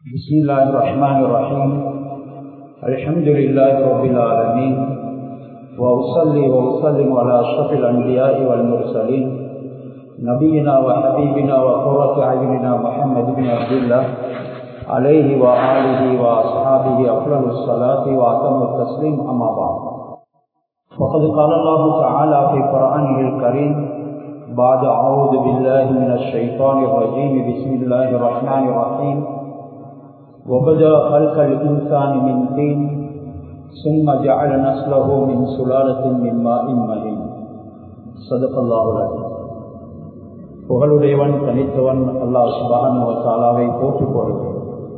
بسم الله الرحمن الرحيم الحمد لله رب العالمين وأصلي وأسلم على أشرف الأنبياء والمرسلين نبينا وحبيبنا وقرة أعيننا محمد بن عبد الله عليه وآله وأصحابه أفضل الصلاة وأتم التسليم أما بعد وقد قال الله تعالى في قرآنه الكريم بعد أعوذ بالله من الشيطان الرجيم بسم الله الرحمن الرحيم وبدا خلق الإنسان من طين ثم جعل نسله من سلالة من ماء مهين صدق الله العظيم புகழுடையவன் தனித்தவன் அல்லாஹ் சுபஹான தாலாவை போற்றுக் கொள்கிறேன்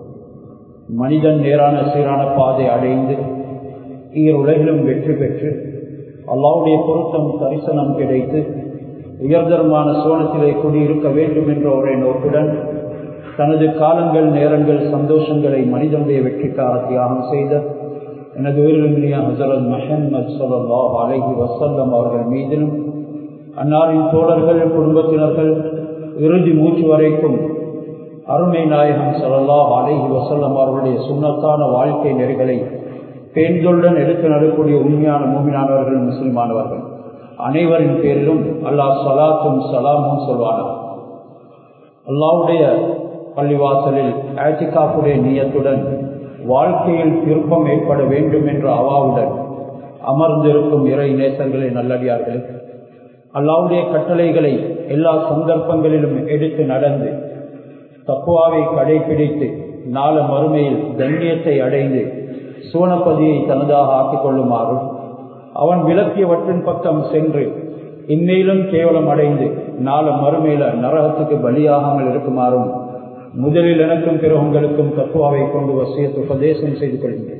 மனிதன் நேரான சீரான பாதை அடைந்து ஈர் உலகிலும் வெற்றி பெற்று அல்லாவுடைய பொருத்தம் தரிசனம் கிடைத்து உயர்தரமான சோனத்திலே குடியிருக்க வேண்டும் என்ற ஒரே நோக்குடன் தனது காலங்கள் நேரங்கள் சந்தோஷங்களை மனிதனுடைய வெற்றிக்காக தியாகம் செய்த எனது உயிரிழமியா ஹசரத் மஹம்மத் சொல்லாஹ் அலஹி வசல்லம் அவர்கள் மீதிலும் அன்னாரின் தோழர்கள் குடும்பத்தினர்கள் இறுதி மூச்சு வரைக்கும் அருமை நாயகம் சொல்லல்லாஹ் அலஹி வசல்லம் அவர்களுடைய சுண்ணத்தான வாழ்க்கை நெறிகளை பேண்களுடன் எடுத்து நடக்கூடிய உண்மையான மூமினானவர்கள் முஸ்லிமானவர்கள் அனைவரின் பேரிலும் அல்லாஹ் சலாத்தும் சலாமும் சொல்வானார் அல்லாவுடைய பள்ளிவாசலில் ஆட்டிகாப்புடைய நீயத்துடன் வாழ்க்கையில் திருப்பம் ஏற்பட வேண்டும் என்ற அவாவுடன் அமர்ந்திருக்கும் இறை நேசர்களை நல்லடியார்கள் அல்லாவுடைய கட்டளைகளை எல்லா சந்தர்ப்பங்களிலும் எடுத்து நடந்து தப்புவாவை கடைபிடித்து நாள மறுமையில் கண்ணியத்தை அடைந்து சூனப்பதியை தனதாக ஆக்கிக் கொள்ளுமாறும் அவன் விளக்கியவற்றின் பக்கம் சென்று இந்நேலும் கேவலம் அடைந்து நாள மறுமையில நரகத்துக்கு பலியாகாமல் இருக்குமாறும் முதலில் எனக்கும் பிற உங்களுக்கும் தத்துவாவை கொண்டு வசியத்து உபதேசம் செய்து கொள்கின்றேன்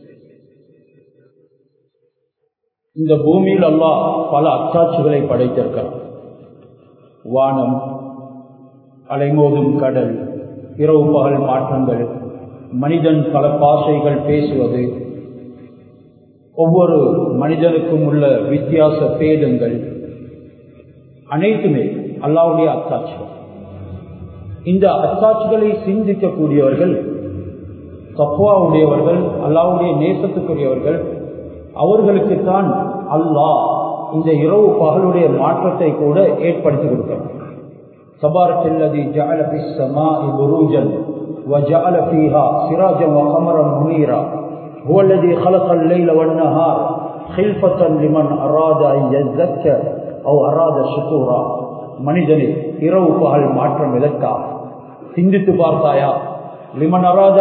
இந்த பூமியில் அல்லாஹ் பல அச்சாட்சிகளை படைத்திருக்கிறார் வானம் அலைமோதும் கடல் இரவு பகல் மாற்றங்கள் மனிதன் பல பாசைகள் பேசுவது ஒவ்வொரு மனிதனுக்கும் உள்ள வித்தியாச பேதங்கள் அனைத்துமே அல்லாவுடைய அத்தாட்சிகள் இந்த அத்தாட்சிகளை சிந்திக்கக்கூடியவர்கள் தப்புவாவுடையவர்கள் அல்லாவுடைய நேசத்துக்குரியவர்கள் அவர்களுக்குத்தான் அல்லாஹ் இந்த இரவு பகலுடைய மாற்றத்தை கூட ஏற்படுத்தி கொடுக்கிறார் تبارك الذي جعل في السماء بروجا وجعل فيها سراجا وقمرا منيرا هو الذي خلق الليل والنهار خلفة لمن أراد أن يذكر أو أراد شكورا மனிதனே இரவு பகல் மாற்றம் எதற்கா சிந்தித்து பார்த்தாயா லிமன் அராத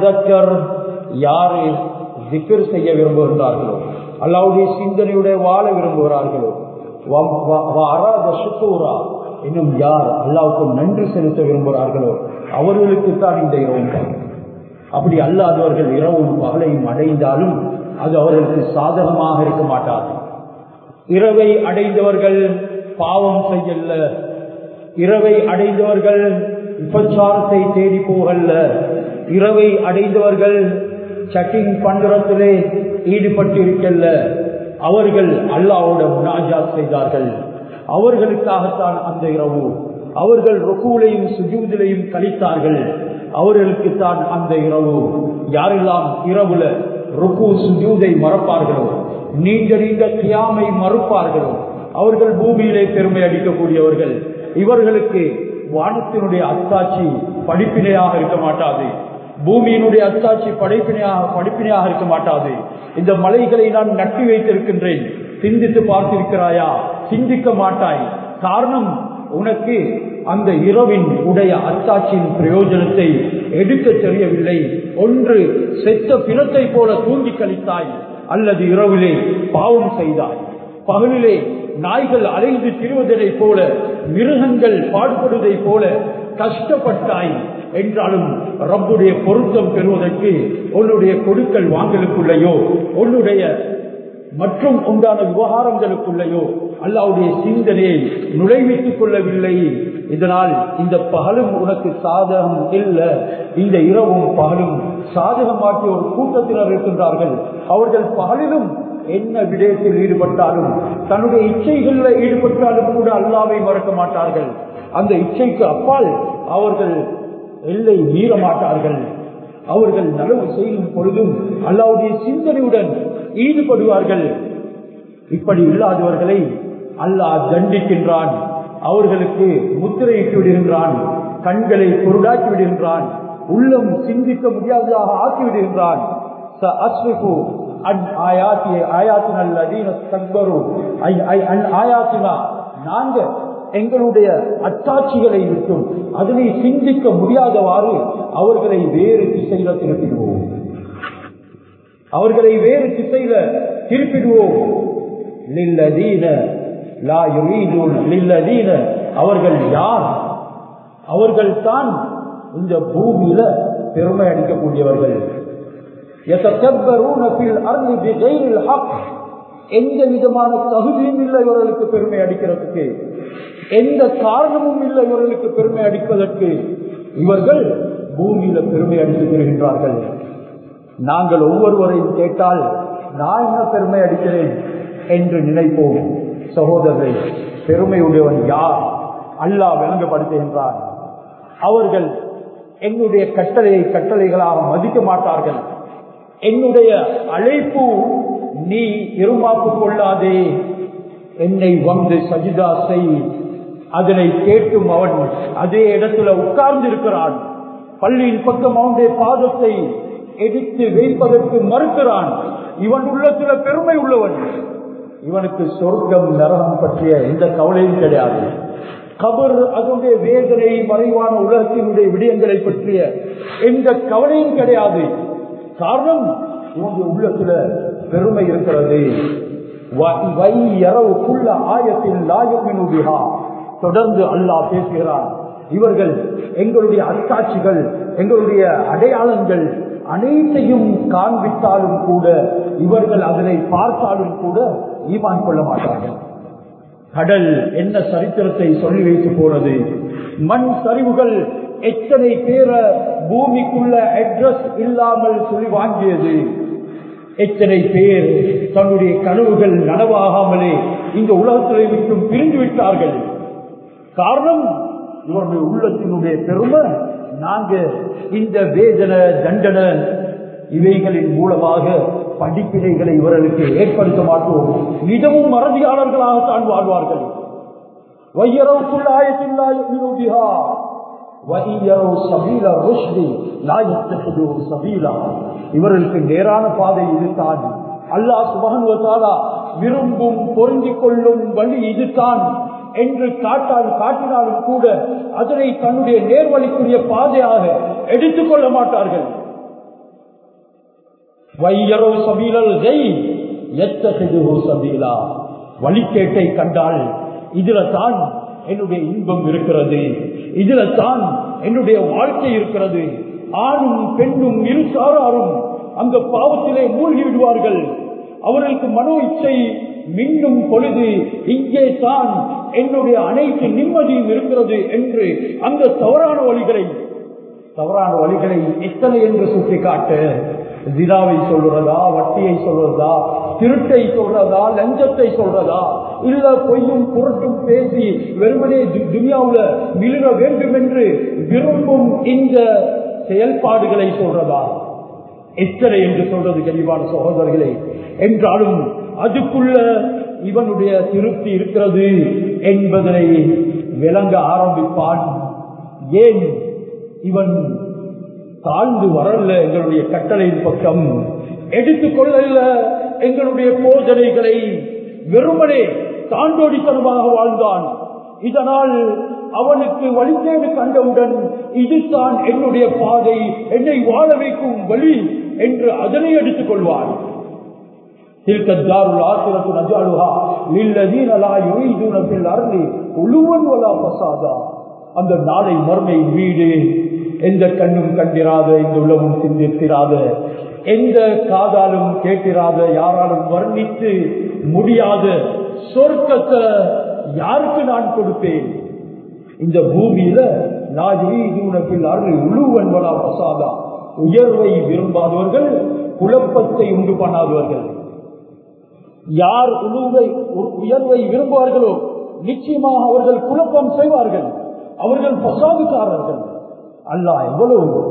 யாரு திக்கர் செய்ய விரும்புகிறார்களோ அல்லாவுடைய சிந்தனையுடைய வாழ விரும்புகிறார்களோ அராத சுக்கூரா இன்னும் யார் அல்லாவுக்கு நன்றி செலுத்த விரும்புகிறார்களோ அவர்களுக்குத்தான் இந்த இரவும் அப்படி அல்லாதவர்கள் இரவும் பகலையும் அடைந்தாலும் அது அவர்களுக்கு சாதகமாக இருக்க மாட்டாது இரவை அடைந்தவர்கள் பாவம் செய்யல இரவை அடைந்தவர்கள் விபச்சாரத்தை தேடி போகல்ல இரவை அடைந்தவர்கள் சட்டிங் பண்றத்திலே ஈடுபட்டிருக்கல்ல அவர்கள் அல்லாவோட முனாஜாத் செய்தார்கள் அவர்களுக்காகத்தான் அந்த இரவு அவர்கள் ரொக்கூலையும் சுஜூதிலையும் கழித்தார்கள் அவர்களுக்கு தான் அந்த இரவு யாரெல்லாம் இரவுல ருக்கு சுஜூதை மறப்பார்களோ நீண்ட நீண்ட கியாமை மறுப்பார்களோ அவர்கள் பூமியிலே பெருமை அடிக்கக்கூடியவர்கள் இவர்களுக்கு வானத்தினுடைய அத்தாட்சி படிப்பினையாக இருக்க மாட்டாது பூமியினுடைய அத்தாட்சி படைப்பினையாக படிப்பினையாக இருக்க மாட்டாது இந்த மலைகளை நான் நட்டி வைத்திருக்கின்றேன் சிந்தித்து பார்த்திருக்கிறாயா சிந்திக்க மாட்டாய் காரணம் உனக்கு அந்த இரவின் உடைய அத்தாட்சியின் பிரயோஜனத்தை எடுக்க தெரியவில்லை ஒன்று செத்த பிணத்தை போல தூங்கி கழித்தாய் அல்லது இரவிலே பாவம் செய்தாய் பகலிலே நாய்கள் அலைந்து திரிவதை போல மிருகங்கள் பாடுபடுவதை போல கஷ்டப்பட்டாய் என்றாலும் ரப்புடைய பொருத்தம் பெறுவதற்கு உன்னுடைய கொடுக்கல் வாங்கலுக்குள்ளேயோ உன்னுடைய மற்றும் உண்டான விவகாரங்களுக்குள்ளேயோ அல்லாவுடைய சிந்தனையை நுழைவித்துக் கொள்ளவில்லை இதனால் இந்த பகலும் உனக்கு சாதகம் இல்லை இந்த இரவும் பகலும் சாதகமாக்கிய ஒரு கூட்டத்தினர் இருக்கின்றார்கள் அவர்கள் பகலிலும் என்ன விடயத்தில் ஈடுபட்டாலும் தன்னுடைய இச்சைகளில் ஈடுபட்டாலும் கூட அல்லாவை மறக்க மாட்டார்கள் அந்த இச்சைக்கு அப்பால் அவர்கள் எல்லை மீற மாட்டார்கள் அவர்கள் நலவு செய்யும் பொழுதும் அல்லாவுடைய சிந்தனையுடன் ஈடுபடுவார்கள் இப்படி இல்லாதவர்களை அல்லாஹ் தண்டிக்கின்றான் அவர்களுக்கு முத்திரையிட்டு விடுகின்றான் கண்களை குருடாக்கி விடுகின்றான் உள்ளம் சிந்திக்க முடியாததாக ஆக்கி விடுகின்றான் நாங்க எங்களுடைய அத்தாட்சிகளை விட்டும் அதனை சிந்திக்க முடியாதவாறு அவர்களை வேறு திசையில திருப்பிடுவோம் அவர்களை வேறு திசையில திருப்பிடுவோம் அவர்கள் யார் அவர்கள் தான் இந்த பூமியில பெருமை அடிக்கக்கூடியவர்கள் எந்த விதமான தகுதியும் இல்லை இவர்களுக்கு பெருமை அடிக்கிறதுக்கு எந்த காரணமும் இல்லை இவர்களுக்கு பெருமை அடிப்பதற்கு இவர்கள் பூமியில பெருமை அடித்து வருகின்றார்கள் நாங்கள் ஒவ்வொருவரையும் கேட்டால் நான் என்ன பெருமை அடிக்கிறேன் என்று நினைப்போம் சகோதரரை பெருமையுடையவன் யார் அல்லாஹ் விளங்கப்படுத்துகின்றான் அவர்கள் என்னுடைய கட்டளையை கட்டளைகளாக மதிக்க மாட்டார்கள் என்னுடைய அழைப்பு நீ இருமாப்பு கொள்ளாதே என்னை வந்து சஜிதா செய் அதனை கேட்டும் அவன் அதே இடத்துல உட்கார்ந்து இருக்கிறான் பள்ளியின் பக்கம் அவனுடைய பாதத்தை எடுத்து வைப்பதற்கு மறுக்கிறான் இவன் உள்ளத்துல பெருமை உள்ளவன் இவனுக்கு சொர்க்கம் நரகம் பற்றிய எந்த கவலையும் கிடையாது கபர் அதனுடைய வேதனை மறைவான உலகத்தினுடைய விடயங்களை பற்றிய எந்த கவலையும் கிடையாது காரணம் இவனுடைய உள்ளத்துல பெருமை இருக்கிறது தொடர்ந்து அல்லாஹ் பேசுகிறான் இவர்கள் எங்களுடைய அத்தாட்சிகள் எங்களுடைய அடையாளங்கள் அனைத்தையும் காண்பித்தாலும் கூட இவர்கள் அதனை பார்த்தாலும் கூட ஈமான் கொள்ள மாட்டார்கள் கடல் என்ன சரித்திரத்தை சொல்லி வைத்து போனது மண் சரிவுகள் எத்தனை பேரை பூமிக்குள்ள அட்ரஸ் இல்லாமல் சொல்லி வாங்கியது எத்தனை பேர் தன்னுடைய கனவுகள் நனவாகாமலே இந்த உலகத்திலே விட்டும் பிரிந்து விட்டார்கள் காரணம் இவருடைய உள்ளத்தினுடைய பெருமை நாங்க இந்த வேதன தண்டன இவைகளின் மூலமாக படிப்பினைகளை இவர்களுக்கு ஏற்படுத்த மாட்டோம் மிகவும் மறதியாளர்களாகத்தான் வாழ்வார்கள் வையரவுக்குள்ள ஆயத்தில்லா இவர்களுக்கு நேரான பாதை இதுதான் அல்லாஹ் சுபகன்வத்தாலா விரும்பும் பொருந்திக் கொள்ளும் வழி இதுதான் என்று காட்டால் காட்டினாலும் கூட அதனை தன்னுடைய நேர்வழிக்குரிய பாதையாக எடுத்துக்கொள்ள மாட்டார்கள் வையரோ சபீலல் எத்தகையோ சபீலா வழிகேட்டை கண்டால் இதுல தான் என்னுடைய இன்பம் இருக்கிறது இதுல தான் என்னுடைய வாழ்க்கை இருக்கிறது ஆணும் பெண்ணும் இரு சாராரும் அந்த பாவத்திலே மூழ்கி விடுவார்கள் அவர்களுக்கு மனோ இச்சை மின்னும் பொழுது இங்கே தான் என்னுடைய அனைத்து நிம்மதியும் இருக்கிறது என்று அந்த தவறான வழிகளை தவறான வழிகளை எத்தனை என்று சுட்டிக்காட்டு தினாவை சொல்றதா வட்டியை சொல்றதா திருட்டை சொல்றதா லஞ்சத்தை சொல்றதா இல்ல பொய்யும் புரட்டும் பேசி வெறுமனே துனியாவுல மிளிர வேண்டும் என்று விரும்பும் இந்த செயல்பாடுகளை சொல்றதா எத்தனை என்று சொல்றது கனிவான சகோதரர்களே என்றாலும் அதுக்குள்ள இவனுடைய திருப்தி இருக்கிறது என்பதனை விளங்க ஆரம்பிப்பான் ஏன் இவன் தாழ்ந்து வரல எங்களுடைய கட்டளையின் பக்கம் எடுத்துக்கொள்ளல எங்களுடைய போதனைகளை வெறுமனே தாண்டோடித்தனமாக வாழ்ந்தான் இதனால் அவனுக்கு வழிகேடு கண்டவுடன் இதுதான் என்னுடைய பாதை என்னை வாழ வைக்கும் வழி என்று அதனை எடுத்துக் கொள்வான் تلك الدار الآخرة نجعلها للذين لا يريدون في الأرض علوا ولا فسادا அந்த நாளை மர்மை வீடு எந்த கண்ணும் கண்டிராத இந்த உலகம் சிந்தித்திராத எந்த காதாலும் கேட்டிராத யாராலும் வர்ணித்து முடியாத சொர்க்கத்தை யாருக்கு நான் கொடுப்பேன் இந்த பூமியில நாஜீனத்தில் அருள் உழுவன் வளா பசாதா உயர்வை விரும்பாதவர்கள் குழப்பத்தை உண்டு பண்ணாதவர்கள் யார் உழுவை உயர்வை விரும்புவார்களோ நிச்சயமாக அவர்கள் குழப்பம் செய்வார்கள் அவர்கள் பசாதுக்காரர்கள் அல்லாஹ் எவ்வளவு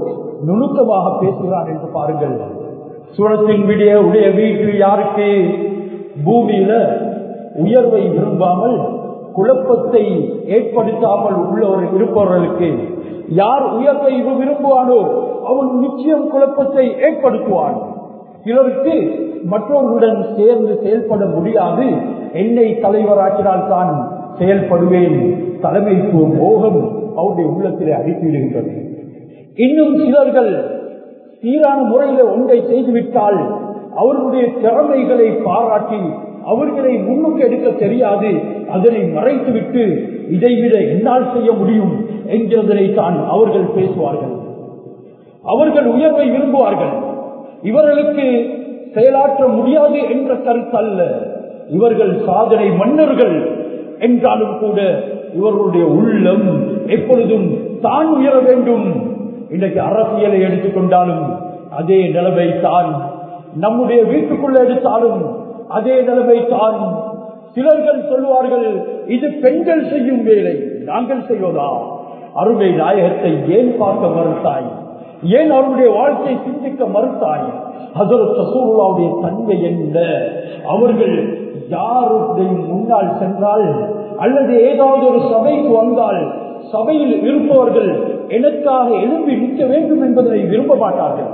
நுணுக்கமாக பேசுகிறான் என்று பாருங்கள் சூழத்தின் விடிய உடைய வீட்டில் யாருக்கு பூமியில உயர்வை விரும்பாமல் குழப்பத்தை ஏற்படுத்தாமல் உள்ளவர் இருப்பவர்களுக்கு யார் உயர்வை விரும்புவானோ அவன் நிச்சயம் குழப்பத்தை ஏற்படுத்துவான் சிலருக்கு மற்றவர்களுடன் சேர்ந்து செயல்பட முடியாது என்னை தலைவராக்கினால் தான் செயல்படுவேன் தலைமைத்துவ மோகம் அவருடைய உள்ளத்திலே அடித்துவிடுகின்றது இன்னும் சிலர்கள் சீரான முறையில் ஒன்றை செய்துவிட்டால் அவர்களுடைய திறமைகளை பாராட்டி அவர்களை முன்னுக்கு எடுக்க தெரியாது அதனை மறைத்துவிட்டு இதைவிட என்னால் செய்ய முடியும் என்கிறதனை தான் அவர்கள் பேசுவார்கள் அவர்கள் உயர்வை விரும்புவார்கள் இவர்களுக்கு செயலாற்ற முடியாது என்ற கருத்தல்ல இவர்கள் சாதனை மன்னர்கள் என்றாலும் கூட இவர்களுடைய உள்ளம் எப்பொழுதும் தான் உயர வேண்டும் இன்றைக்கு அரசியலை எடுத்துக்கொண்டாலும் அதே நிலைமை தான் நம்முடைய வீட்டுக்குள்ள எடுத்தாலும் அதே நிலைமை தான் சிலர்கள் சொல்லுவார்கள் இது பெண்கள் செய்யும் வேலை நாங்கள் செய்வதா அருமை நாயகத்தை ஏன் பார்க்க மறுத்தாய் ஏன் அவருடைய வாழ்க்கை சிந்திக்க மறுத்தாய் ஹசரத் சசூருல்லாவுடைய தன்மை என்ன அவர்கள் யாருடைய முன்னால் சென்றால் அல்லது ஏதாவது ஒரு சபைக்கு வந்தால் சபையில் இருப்பவர்கள் எனக்காக எழும்பி நிற்க வேண்டும் என்பதை விரும்ப மாட்டார்கள்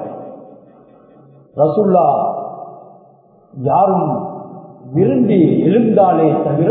ரசுல்லா யாரும் விரும்பி எழுந்தாலே தவிர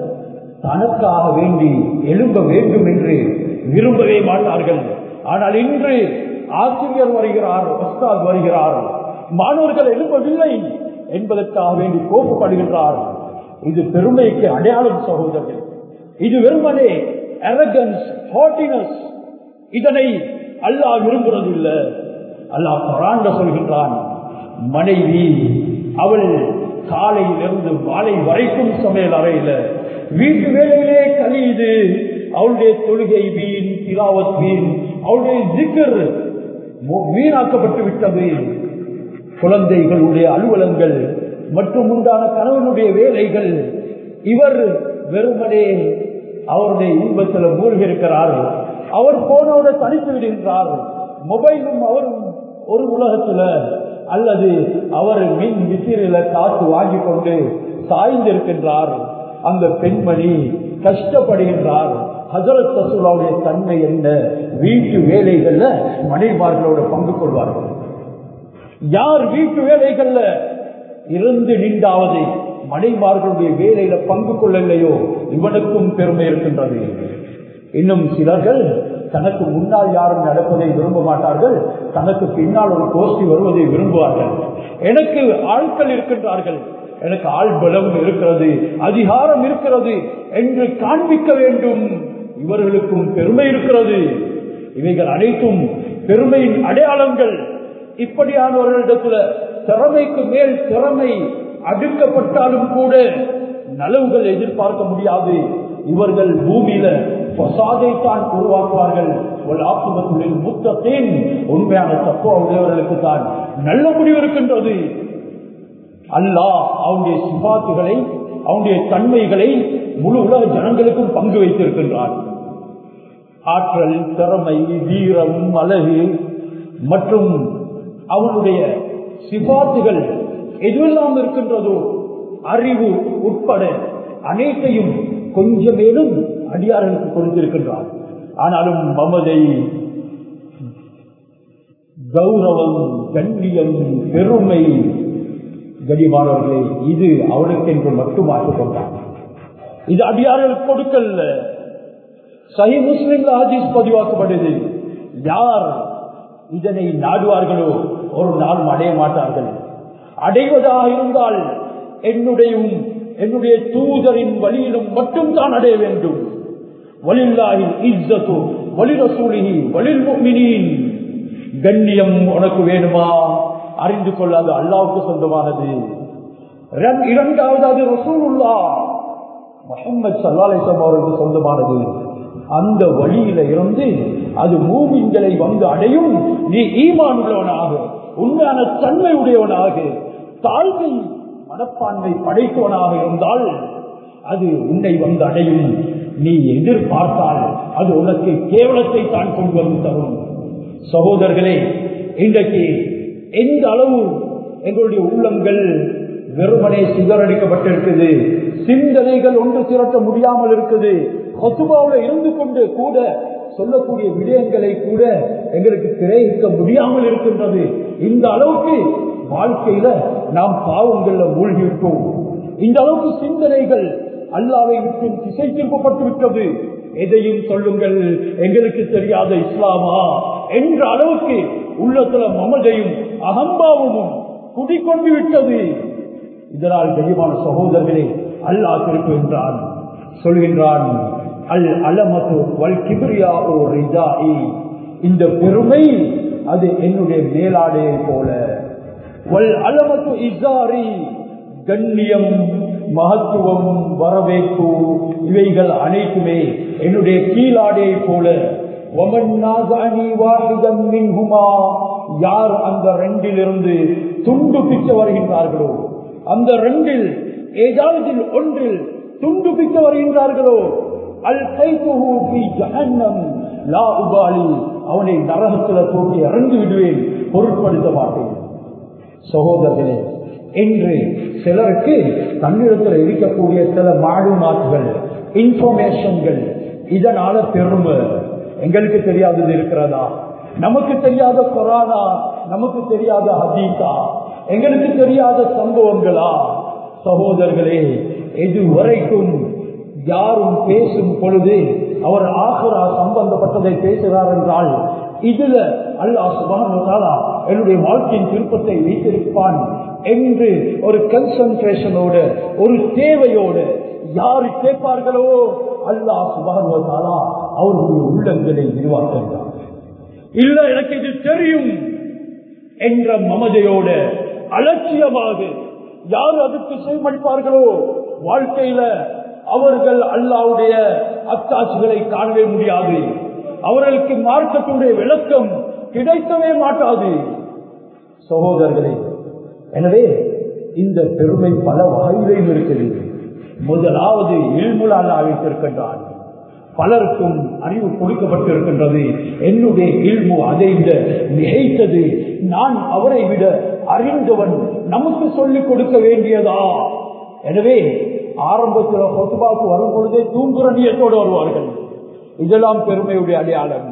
தனக்காக வேண்டி எழும்ப வேண்டும் என்று விரும்பவே மாட்டார்கள் ஆனால் இன்று ஆசிரியர் வருகிறார் ஒஸ்தாத் வருகிறார் மாணவர்கள் எழுப்பவில்லை என்பதற்காக வேண்டி கோபப்படுகின்றார் இது பெருமைக்கு அடையாளம் சகோதரர்கள் இது வெறுமனே அரகன்ஸ் ஹாட்டினஸ் இதனை அல்லாஹ் விரும்புறது இல்லை அல்லாஹ் பராண்ட சொல்கின்றான் மனைவி அவள் காலையிலிருந்து மாலை வரைக்கும் சமையல் அறையில வீட்டு வேலையிலே கழியுது அவளுடைய தொழுகை வீண் திலாவத் வீண் அவளுடைய ஜிக்கர் வீணாக்கப்பட்டு விட்டது குழந்தைகளுடைய அலுவலங்கள் மற்றும் உண்டான கணவனுடைய வேலைகள் இவர் வெறுமனே அவருடைய இன்பத்தில் மூழ்கி இருக்கிறார் அவர் போனோட தனித்து விடுகின்றார் மொபைலும் அவரும் ஒரு உலகத்துல அல்லது அவர் மின் விசிறில காத்து வாங்கி கொண்டு சாய்ந்திருக்கின்றார் அந்த பெண்மணி கஷ்டப்படுகின்றார் ஹசரத் சசூலாவுடைய தன்மை என்ன வீட்டு வேலைகள்ல மனைவார்களோட பங்கு கொள்வார்கள் யார் வீட்டு வேலைகள்ல இருந்து நின்றாவது மனைமார்களுடைய வேலையில பங்கு கொள்ளலையோ இவனுக்கும் பெருமை இருக்கின்றது இன்னும் சிலர்கள் தனக்கு முன்னால் யாரும் நடப்பதை விரும்ப மாட்டார்கள் தனக்கு பின்னால் ஒரு கோஷ்டி வருவதை விரும்புவார்கள் எனக்கு ஆட்கள் இருக்கின்றார்கள் எனக்கு ஆள் பலம் இருக்கிறது அதிகாரம் இருக்கிறது என்று காண்பிக்க வேண்டும் இவர்களுக்கும் பெருமை இருக்கிறது இவைகள் அனைத்தும் பெருமையின் அடையாளங்கள் இப்படியானவர்களிடத்துல திறமைக்கு மேல் திறமை அடுக்கப்பட்டாலும் கூட நலவுகள் எதிர்பார்க்க முடியாது இவர்கள் பூமியில பசாதை தான் உருவாக்குவார்கள் ஒரு ஆத்மத்துடன் முத்தத்தின் உண்மையான தத்துவ உடையவர்களுக்கு தான் நல்ல முடிவு இருக்கின்றது அல்லாஹ் அவனுடைய சிபாத்துகளை அவனுடைய தன்மைகளை முழு உலக ஜனங்களுக்கும் பங்கு வைத்திருக்கின்றான் ஆற்றல் திறமை வீரம் அழகு மற்றும் அவனுடைய சிபாத்துகள் எதுவெல்லாம் இருக்கின்றதோ அறிவு உட்பட அனைத்தையும் கொஞ்சமேலும் அடியார்களுக்கு கொடுத்திருக்கின்றார் ஆனாலும் மமதை கௌரவம் கண்ணியம் பெருமை கடிமானவர்களே இது அவனுக்கு என்று மட்டும் கொண்டான் இது அடியார்களுக்கு கொடுக்கல சஹி முஸ்லிம்ல ஹதீஸ் பதிவாக்கப்படுது யார் இதனை நாடுவார்களோ ஒரு நாள் அடைய மாட்டார்கள் அடைவதாக இருந்தால் என்னுடைய என்னுடைய தூதரின் வழியிலும் மட்டும் தான் அடைய வேண்டும் வலில்லாஹில் இஸ்ஸத்து வலிரசூலிஹி வலில் முஃமினீன் கண்ணியம் உனக்கு வேணுமா அறிந்து கொள்ளாது அல்லாவுக்கு சொந்தமானது இரண்டாவது அது ரசூலுல்லா முகமது சல்லாலேசம் அவருக்கு சொந்தமானது அந்த வழியில இருந்து அது மூமின்களை வந்து அடையும் நீ ஈமான் உள்ளவனாக உண்மையான தன்மை உடையவனாக தாழ்மை மனப்பான்மை படைத்தவனாக இருந்தால் அது உன்னை வந்து அடையும் நீ எதிர்பார்த்தால் அது உனக்கு கேவலத்தை தான் கொண்டு வந்து தரும் சகோதரர்களே இன்றைக்கு எந்த அளவு எங்களுடைய உள்ளங்கள் வெறுமனே சிதறடிக்கப்பட்டிருக்குது சிந்தனைகள் ஒன்று திரட்ட முடியாமல் இருக்குது கொத்துபாவுல இருந்து கொண்டு கூட சொல்லக்கூடிய விடயங்களை கூட எங்களுக்கு கிரகிக்க முடியாமல் இருக்கின்றது இந்த அளவுக்கு வாழ்க்கையில நாம் பாவங்கள்ல மூழ்கிவிட்டோம் இந்த அளவுக்கு சிந்தனைகள் அல்லாவை விட்டு திசை திருப்பப்பட்டு விட்டது எதையும் சொல்லுங்கள் எங்களுக்கு தெரியாத இஸ்லாமா என்ற அளவுக்கு உள்ளத்துல மமதையும் அகம்பாவமும் குடிக்கொண்டு விட்டது இதனால் தெளிவான சகோதரர்களே அல்லாஹ் திருப்புகின்றான் சொல்கின்றான் அல் அலமது வல் கிபிரியா ஓ ரிஜாஇ இந்த பெருமை அது என்னுடைய மேலாடையை போல வல் அலமது இசாரி கண்ணியம் மகத்துவம் வரவேற்பு இவைகள் அனைத்துமே என்னுடைய கீழாடையை போல யார் அந்த ரெண்டிலிருந்து துண்டு பிச்சு வருகின்றார்களோ அந்த ரெண்டில் ஏதாவது ஒன்றில் துண்டு பிச்சு வருகின்றார்களோ அல் ஜஹன்னம் லா உபாலி அவனை நரகத்தில் தூக்கி இறங்கி விடுவேன் பொருட்படுத்த மாட்டேன் சகோதரர்களே என்று சிலருக்கு தன்னிடத்தில் இருக்கக்கூடிய சில மாடுமாட்டுகள் இன்ஃபர்மேஷன்கள் இதனால பெருமை எங்களுக்கு தெரியாதது இருக்கிறதா நமக்கு தெரியாத கொரானா நமக்கு தெரியாத ஹதீசா எங்களுக்கு தெரியாத சம்பவங்களா சகோதரர்களே இதுவரைக்கும் யாரும் பேசும் பொழுது அவர் ஆகரா சம்பந்தப்பட்டதை பேசுகிறார் என்றால் இதுல அல்லா சுபானா என்னுடைய வாழ்க்கையின் திருப்பத்தை வைத்திருப்பான் என்று ஒரு கன்சன்ட்ரேஷனோடு ஒரு தேவையோடு யாரு கேட்பார்களோ அல்லா சுபானா அவர்களுடைய உள்ளங்களை விரிவாக்குகிறார் இல்ல எனக்கு இது தெரியும் என்ற மமதையோட அலட்சியமாக யார் அதுக்கு செய்மடிப்பார்களோ வாழ்க்கையில அவர்கள் அல்லாவுடைய அத்தாட்சிகளை காணவே முடியாது அவர்களுக்கு மார்க்கத்துடைய விளக்கம் கிடைக்கவே மாட்டாது சகோதரர்களே எனவே இந்த பெருமை பல வகையிலையும் இருக்கிறது முதலாவது இல்முலால் வைத்திருக்கின்றான் பலருக்கும் அறிவு கொடுக்கப்பட்டிருக்கின்றது என்னுடைய இல்மு அதை விட மிகைத்தது நான் அவரை விட அறிந்தவன் நமக்கு சொல்லிக் கொடுக்க வேண்டியதா எனவே ஆரம்பத்தில் பொசுபாக்கு வரும் பொழுதே தூங்குற நியத்தோடு வருவார்கள் இதெல்லாம் பெருமையுடைய அடையாளம்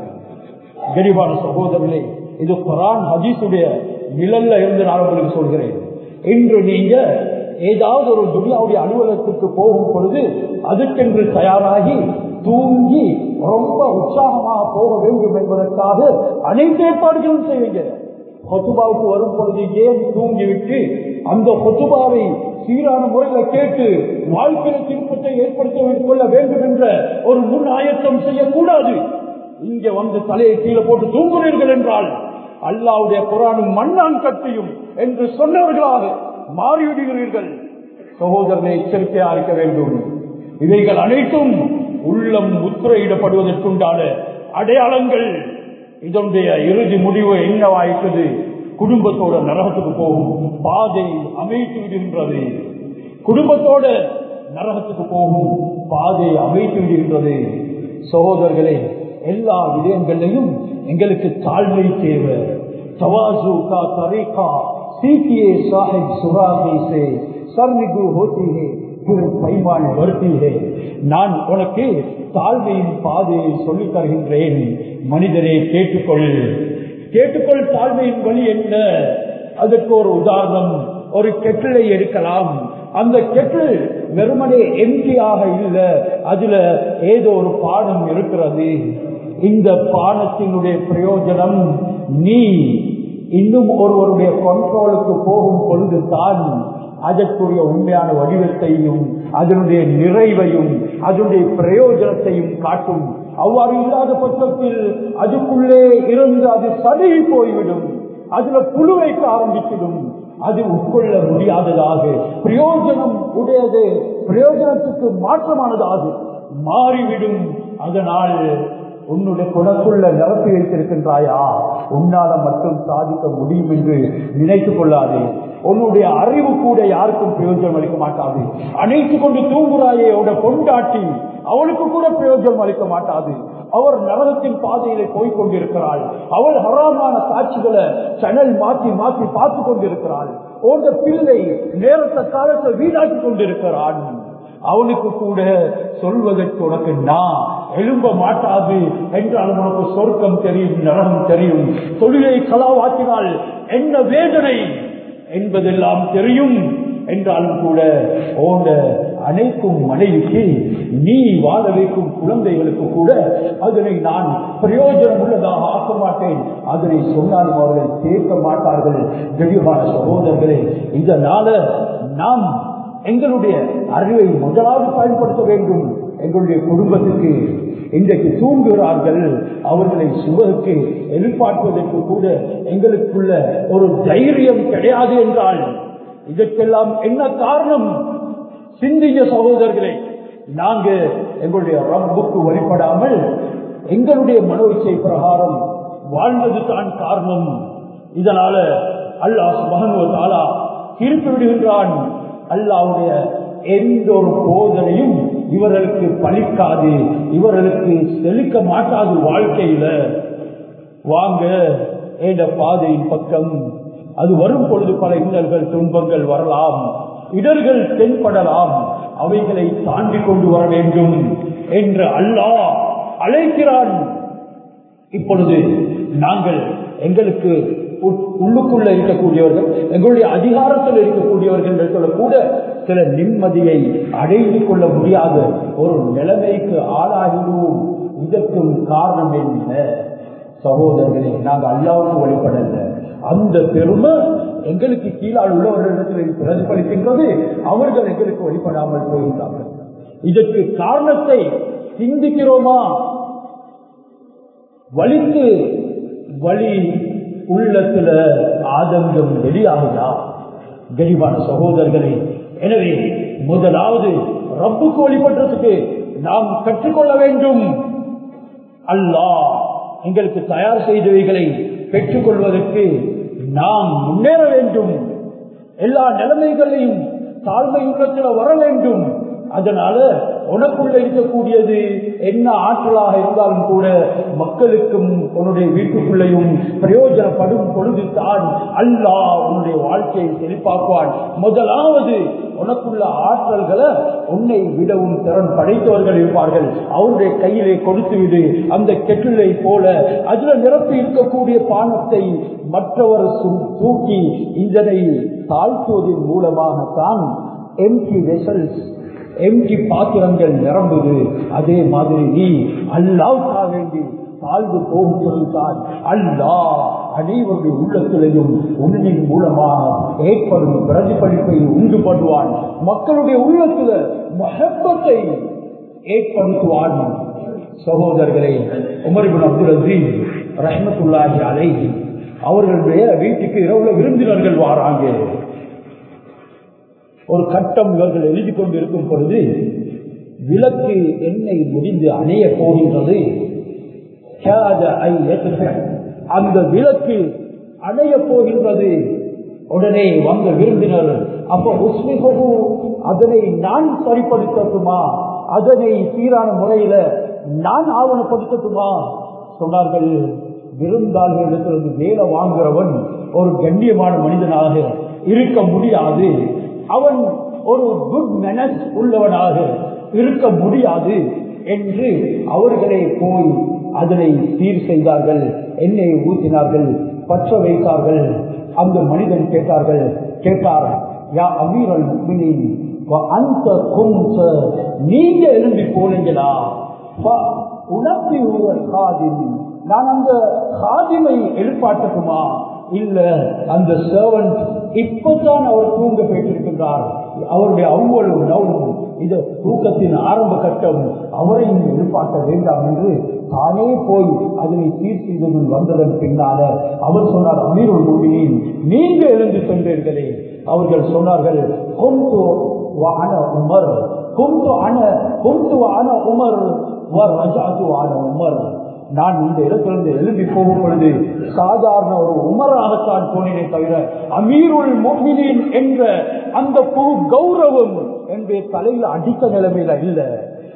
கரிவான சகோதரர்களே இது குரான் ஹதீஸுடைய நிழல்ல இருந்து நான் உங்களுக்கு சொல்கிறேன் இன்று நீங்க ஏதாவது ஒரு துனியாவுடைய அலுவலகத்துக்கு போகும் பொழுது அதுக்கென்று தயாராகி தூங்கி ரொம்ப உற்சாகமாக போக வேண்டும் என்பதற்காக அனைத்து ஏற்பாடுகளும் செய்வீங்க கொத்துபாவுக்கு வரும் பொழுது ஏன் தூங்கிவிட்டு அந்த கொத்துபாவை சீரான முறையில கேட்டு வாழ்க்கையில திருப்பத்தை ஏற்படுத்த கொள்ள வேண்டும் என்ற ஒரு முன் ஆயத்தம் செய்யக்கூடாது இங்க வந்து தலையை கீழே போட்டு தூங்குறீர்கள் என்றால் அல்லாவுடைய குரானும் மண்ணான் கட்டியும் என்று சொன்னவர்களாக மாறிவிடுகிறீர்கள் சகோதரனை எச்சரிக்கையா இருக்க வேண்டும் இவைகள் அனைத்தும் உள்ளம் முத்திரையிடப்படுவதற்குண்டான அடையாளங்கள் இதனுடைய இறுதி முடிவு என்னவாயிட்டது குடும்பத்தோட நரகத்துக்கு போகும் பாதை அமைத்து விடுகின்றது குடும்பத்தோட நரகத்துக்கு போகும் பாதை அமைத்து விடுகின்றது சகோதரர்களே எல்லா விடயங்களையும் எங்களுக்கு தாழ்மை தேவை தவாசு கா தரீகா सीखिए साहिब सुरागे से सरनिगु होती है फिर पैमान बढ़ती है நான் உனக்கு தாழ்மையின் பாதையை சொல்லித் தருகின்றேன் மனிதனை கேட்டுக்கொள் கேட்டுக்கொள் தாழ்மையின் வழி என்ன அதற்கு ஒரு உதாரணம் ஒரு கெட்டிலை எடுக்கலாம் அந்த கெட்டில் வெறுமனே எம்டியாக இல்லை அதுல ஏதோ ஒரு பானம் இருக்கிறது இந்த பானத்தினுடைய பிரயோஜனம் நீ இன்னும் ஒருவருடைய கண்ட்ரோலுக்கு போகும் பொழுது தான் அதற்குரிய உண்மையான வடிவத்தையும் அதனுடைய நிறைவையும் அதனுடைய பிரயோஜனத்தையும் காட்டும் அவ்வாறு இல்லாத பட்சத்தில் அதுக்குள்ளே இருந்து அது சதுகி போய்விடும் அதுல புழு வைக்க ஆரம்பிச்சிடும் அது உட்கொள்ள முடியாததாக பிரயோஜனம் உடையது பிரயோஜனத்துக்கு மாற்றமானதாக மாறிவிடும் அதனால் உன்னுடைய குணக்குள்ள நிரப்பி வைத்திருக்கின்றாயா உன்னால மட்டும் சாதிக்க முடியும் என்று நினைத்துக் கொள்ளாதே உன்னுடைய அறிவு கூட யாருக்கும் பிரயோஜனம் அளிக்க மாட்டாது அணைத்து கொண்டு தூங்குறாயே அவட கொண்டாட்டி அவளுக்கு கூட பிரயோஜனம் அளிக்க மாட்டாது அவர் நரகத்தின் பாதையிலே போய் கொண்டிருக்கிறாள் அவள் ஹராமான காட்சிகளை சேனல் மாற்றி மாற்றி பார்த்து கொண்டிருக்கிறாள் உங்க பிள்ளை நேரத்தை காலத்தை வீணாக்கி கொண்டிருக்கிறான் அவனுக்கு கூட சொல்வதற்கு உனக்கு நான் எழும்ப மாட்டாது என்றாலும் உனக்கு சொர்க்கம் தெரியும் நரகம் தெரியும் தொழிலை கலாவாக்கினால் என்ன வேதனை என்பதெல்லாம் தெரியும் என்றாலும் கூட ஓண்ட அனைக்கும் மனைவிக்கு நீ வாழ வைக்கும் குழந்தைகளுக்கு கூட அதனை நான் பிரயோஜனம் உள்ளதாக ஆக்க மாட்டேன் அதனை சொன்னாலும் அவர்கள் கேட்க மாட்டார்கள் தெளிவான சகோதரர்களே இதனால நாம் எங்களுடைய அறிவை முதலாவது பயன்படுத்த வேண்டும் எங்களுடைய குடும்பத்துக்கு இன்றைக்கு தூங்குகிறார்கள் அவர்களை சுபருக்கு எதிர்பார்ப்பதற்கு கூட எங்களுக்குள்ள ஒரு தைரியம் கிடையாது என்றால் இதற்கெல்லாம் என்ன காரணம் சிந்திய சகோதரர்களே நாங்க எங்களுடைய ரப்புக்கு வழிபடாமல் எங்களுடைய மனோ இச்சை பிரகாரம் வாழ்ந்தது தான் காரணம் இதனால அல்லாஹ் மகன்வதாலா திருப்பி விடுகின்றான் அல்லாவுடைய எந்த ஒரு போதனையும் இவர்களுக்கு பலிக்காது இவர்களுக்கு செலுக்க மாட்டாது வாழ்க்கையில வாங்க ஏண்ட பாதையின் பக்கம் அது வரும் பொழுது பல இன்னல்கள் துன்பங்கள் வரலாம் இடர்கள் தென்படலாம் அவைகளை தாண்டி கொண்டு வர வேண்டும் என்று அல்லாஹ் அழைக்கிறான் இப்பொழுது நாங்கள் எங்களுக்கு உள்ளுக்குள்ள இருக்கக்கூடியவர்கள் எங்களுடைய அதிகாரத்தில் இருக்கக்கூடியவர்கள் கூட சில நிம்மதியை அடைந்து கொள்ள முடியாத ஒரு நிலைமைக்கு ஆளாகிடுவோம் இதற்கும் காரணம் என்ன சகோதரர்களே நாங்கள் அல்லாவுக்கு வழிபடல அந்த பெருமை எங்களுக்கு கீழால் உள்ளவர்களிடத்தில் பிரதிபலிக்கின்றது அவர்கள் எங்களுக்கு வழிபடாமல் போகிறார்கள் இதற்கு காரணத்தை சிந்திக்கிறோமா வலித்து வழி உள்ளத்துல ஆதங்கம் வெளியாகுதா கரிவான சகோதரர்களே எனவே முதலாவது ரப்புக்கு வழிபடுறதுக்கு நாம் கற்றுக்கொள்ள வேண்டும் அல்லாஹ் எங்களுக்கு தயார் செய்தவைகளை பெற்றுக்கொள்வதற்கு நாம் முன்னேற வேண்டும் எல்லா நிலைமைகளையும் தாழ்மை உள்ளத்தில் வர வேண்டும் அதனால உனக்குள்ள இருக்கக்கூடியது என்ன ஆற்றலாக இருந்தாலும் கூட மக்களுக்கும் உன்னுடைய வீட்டுக்குள்ளேயும் பிரயோஜனப்படும் பொழுது தான் அல்லாஹ் உன்னுடைய வாழ்க்கையை செழிப்பாக்குவான் முதலாவது உனக்குள்ள ஆற்றல்களை உன்னை விடவும் திறன் படைத்தவர்கள் இருப்பார்கள் அவருடைய கையிலே கொடுத்து விடு அந்த கெட்டிலை போல அதுல நிரப்பி இருக்கக்கூடிய பானத்தை மற்றவர் தூக்கி இதனை தாழ்த்துவதன் மூலமாகத்தான் எம்டி வெசல்ஸ் எம்டி பாத்திரங்கள் நிரம்புது அதே மாதிரி நீ அல்லாவுக்காக வேண்டி தாழ்ந்து போகும் சொல்லித்தான் அல்லா அனைவருடைய உள்ளத்திலையும் உன்னின் மூலமாக ஏற்படும் பிரதிபலிப்பை உண்டு பண்ணுவான் மக்களுடைய உள்ளத்துல மகப்பத்தை ஏற்படுத்துவான் சகோதரர்களே உமரிபின் அப்துல் அசீஸ் ரஹமத்துல்லாஹி அலை அவர்களுடைய வீட்டுக்கு இரவுல விருந்தினர்கள் வாராங்க ஒரு கட்டம் இவர்கள் எழுதி கொண்டு இருக்கும் பொழுது விளக்கு எண்ணெய் முடிந்து அணைய போகின்றது அந்த விளக்கு அணைய போகின்றது உடனே வந்த விருந்தினர் அப்ப உஸ்மிகவு அதனை நான் சரிப்படுத்தட்டுமா அதனை சீரான முறையில நான் ஆவணப்படுத்தட்டுமா சொன்னார்கள் விருந்தாளிகளிடத்திலிருந்து வேலை வாங்குறவன் ஒரு கண்ணியமான மனிதனாக இருக்க முடியாது அவன் ஒரு குட் மெனஸ் உள்ளவனாக இருக்க முடியாது என்று அவர்களே போய் அதனை சீர் செய்தார்கள் எண்ணெயை ஊற்றினார்கள் பற்ற வைத்தார்கள் அந்த மனிதன் கேட்டார்கள் கேட்டார் யா அமீரல் முக்மினின் அந்த கும்ச நீங்க எழும்பி போனீங்களா உணர்த்தி காதின் நான் அந்த காதிமை எழுப்பாட்டட்டுமா இல்ல அந்த சர்வன்ட் இப்பதான் அவர் தூங்க போயிட்டிருக்கின்றார் அவருடைய அவ்வளவு நவலும் இது தூக்கத்தின் ஆரம்ப கட்டம் அவரையும் எதிர்பார்க்க வேண்டாம் என்று தானே போய் அதனை சீர் செய்தவன் வந்ததன் பின்னால அவர் சொன்னார் அமீருள் மூமியின் நீங்க எழுந்து சென்றீர்களே அவர்கள் சொன்னார்கள் கொண்டு அன உமர் கொண்டு அன கொண்டு அன உமர் ரஜாது அன உமர் நான் இந்த இடத்திலிருந்து எழுப்பி போகும் பொழுது சாதாரண ஒரு உமராகத்தான் போனேனே தவிர அமீருள் மொமினின் என்ற அந்த புது கௌரவம் என்னுடைய தலையில அடித்த நிலைமையில இல்ல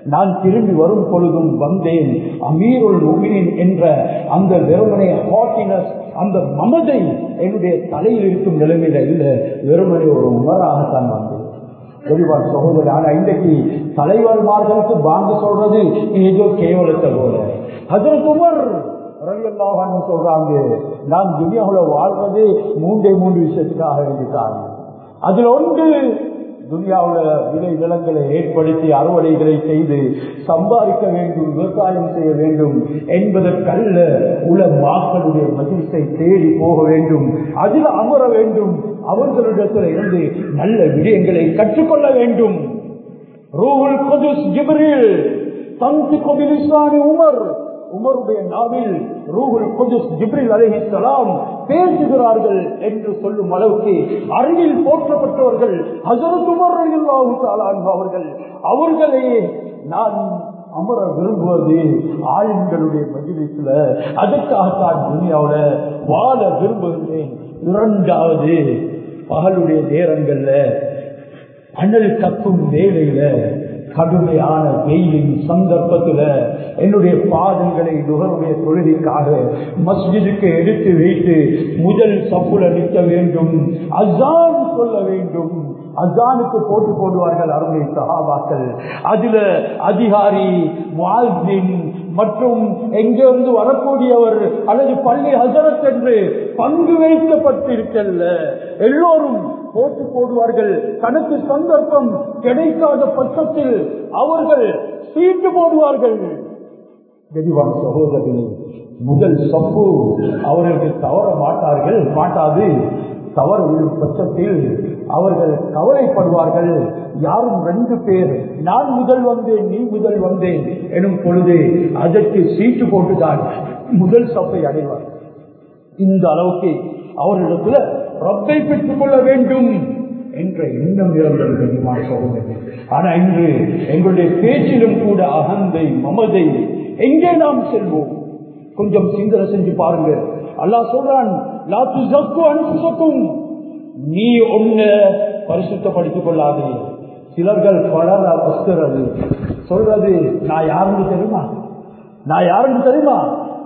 நான் திரும்பி வரும் பொழுதும் வந்தேன் அமீருல் முமினின் என்ற அந்த வெறுமனை ஹாட்டினஸ் அந்த மமதை என்னுடைய தலையில் இருக்கும் நிலைமையில இல்ல வெறுமனை ஒரு உமராகத்தான் வந்தேன் வெளிவாழ் சகோதரர் ஆனா இன்றைக்கு தலைவர்மார்களுக்கு பாங்க சொல்றது ஏதோ கேவலத்தை போல அதற்கு உமர் ரலியல்லாஹு சொல்றாங்க நான் துனியாவுல வாழ்றது மூன்றே மூன்று விஷயத்துக்காக வேண்டிட்டாங்க அதுல ஒன்று துனியாவுல விளை நிலங்களை ஏற்படுத்தி அறுவடைகளை செய்து சம்பாதிக்க வேண்டும் விவசாயம் செய்ய வேண்டும் என்பதற்கல்ல உல மக்களுடைய மகிழ்ச்சியை தேடி போக வேண்டும் அதில் அமர வேண்டும் அவர்களிடத்தில் இருந்து நல்ல விடயங்களை கற்றுக்கொள்ள வேண்டும் ரூஹுல் குதுஸ் ஜிப்ரில் தந்தி கொபிலிஸ்லானி உமர் உமருடைய நாவில் ரூஹுல் குதுஸ் ஜிப்ரில் அலைஹிஸ்ஸலாம் பேசுகிறார்கள் என்று சொல்லும் அளவுக்கு அறிவில் போற்றப்பட்டவர்கள் ஹசரத் உமர் ரலியல்லாஹு தஆலா அன்ஹு அவர்கள் அவர்களையே நான் அமர விரும்புவது ஆளுங்களுடைய மஜிலிஸ்ல அதற்காகத்தான் துனியாவோட வாழ விரும்புகிறேன் இரண்டாவது பகலுடைய நேரங்கள்ல அனல் கத்தும் வேலையில கடுமையான வெயிலின் சந்தர்ப்பத்துல என்னுடைய பாதங்களை நுகருடைய தொழுகைக்காக மஸ்ஜிதுக்கு எடுத்து வைத்து முதல் சப்புல நிற்க வேண்டும் அசான் சொல்ல வேண்டும் அசானுக்கு போட்டு போடுவார்கள் அருமை சகாபாக்கள் அதுல அதிகாரி வாழ்வின் மற்றும் எங்கிருந்து வரக்கூடியவர் அல்லது பள்ளி ஹசரத் என்று பங்கு வைக்கப்பட்டிருக்கல்ல எல்லோரும் போட்டு போடுவார்கள் தனக்கு சந்தர்ப்பம் கிடைக்காத பட்சத்தில் அவர்கள் சீட்டு போடுவார்கள் தெளிவான சகோதரர்களே முதல் சப்பு அவர்களுக்கு தவற மாட்டார்கள் மாட்டாது தவறு விடும் பட்சத்தில் அவர்கள் கவலைப்படுவார்கள் யாரும் ரெண்டு பேர் நான் முதல் வந்தேன் நீ முதல் வந்தேன் எனும் பொழுது அதற்கு சீட்டு போட்டுதான் முதல் சப்பை அடைவார் இந்த அளவுக்கு அவர்களிடத்துல ரப்பை பெற்றுக் கொள்ள வேண்டும் என்ற எண்ணம் இருந்தது கண்ணியமான சகோதரர்கள் ஆனா இன்று எங்களுடைய பேச்சிலும் கூட அகந்தை மமதை எங்கே நாம் செல்வோம் கொஞ்சம் சிந்தனை செஞ்சு பாருங்க அல்லாஹ் சொல்றான் லா துஸக்கு அன்ஃபுஸக்கும் நீ ஒண்ண பரிசுத்தப்படுத்திக் கொள்ளாதே சிலர்கள் பலர வஸ்கிறது சொல்றது நான் யாருன்னு தெரியுமா நான் யாருன்னு தெரியுமா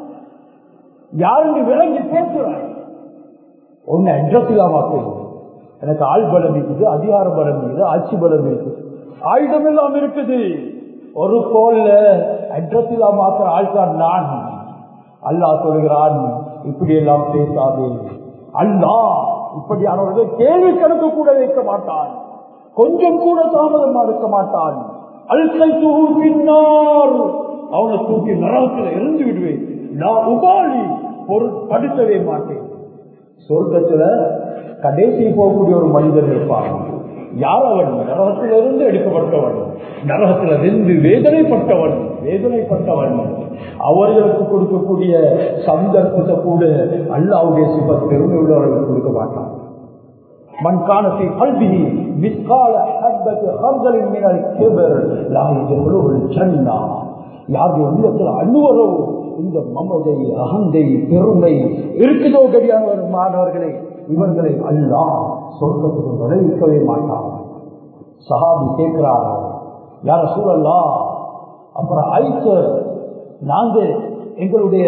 யாருன்னு விளங்கி பேசுறேன் ஒன்னு அட்ரஸ் இல்லாம எனக்கு ஆள் பலம் இருக்குது அதிகார பலம் இருக்குது ஆட்சி பலம் இருக்குது ஆயுதம் எல்லாம் இருக்குது ஒரு கோல்ல அட்ரஸ் இல்லாம மாத்திர ஆள்தான் நான் அல்லாஹ் சொல்கிறான் இப்படி எல்லாம் பேசாதே அல்லாஹ் இப்படியானவர்கள் கேள்வி கணக்கு கூட வைக்க மாட்டான் கொஞ்சம் கூட தாமதம் இருக்க மாட்டான் அல்கை பின்னார் அவனை தூக்கி நரகத்தில் இருந்து விடுவேன் நான் உபாலி பொருட்படுத்தவே மாட்டேன் சொர்க்கத்துல கடைசி போகக்கூடிய ஒரு மனிதன் இருப்பான் யார் அவன் நரகத்திலிருந்து எடுக்கப்பட்டவன் நரகத்திலிருந்து வேதனைப்பட்டவன் வேதனைப்பட்டவன் அவர்களுக்கு கொடுக்கக்கூடிய சந்தர்ப்பத்தை கூட அல்லாவுடைய சிப பெருமை உள்ளவர்களுக்கு கொடுக்க மாட்டான் மண் காணத்தை கல்வி மிஸ்கால ஹர்தலின் மீனல் கிபர் லாஹிஜுல் சன்னா யாருடைய உள்ளத்தில் அணுவரோ இந்த மமதை அகந்தை பெருமை இருக்குதோ கரியானவர் மாணவர்களே இவர்களை அல்லா சொர்க்கத்துக்கு விளைவிக்கவே மாட்டார் சஹாபி கேட்கிறார் யார சூழல்லா அப்புறம் ஐத்து நாங்க எங்களுடைய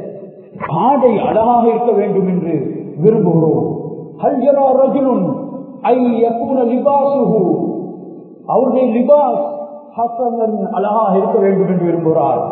ஆடை அழகாக இருக்க வேண்டும் என்று விரும்புகிறோம் ஹல்யரா ரஜுலுன் ஐ யகுன லிபாசுஹு அவருடைய லிபாஸ் ஹசனன் அழகாக இருக்க வேண்டும் என்று விரும்புகிறார்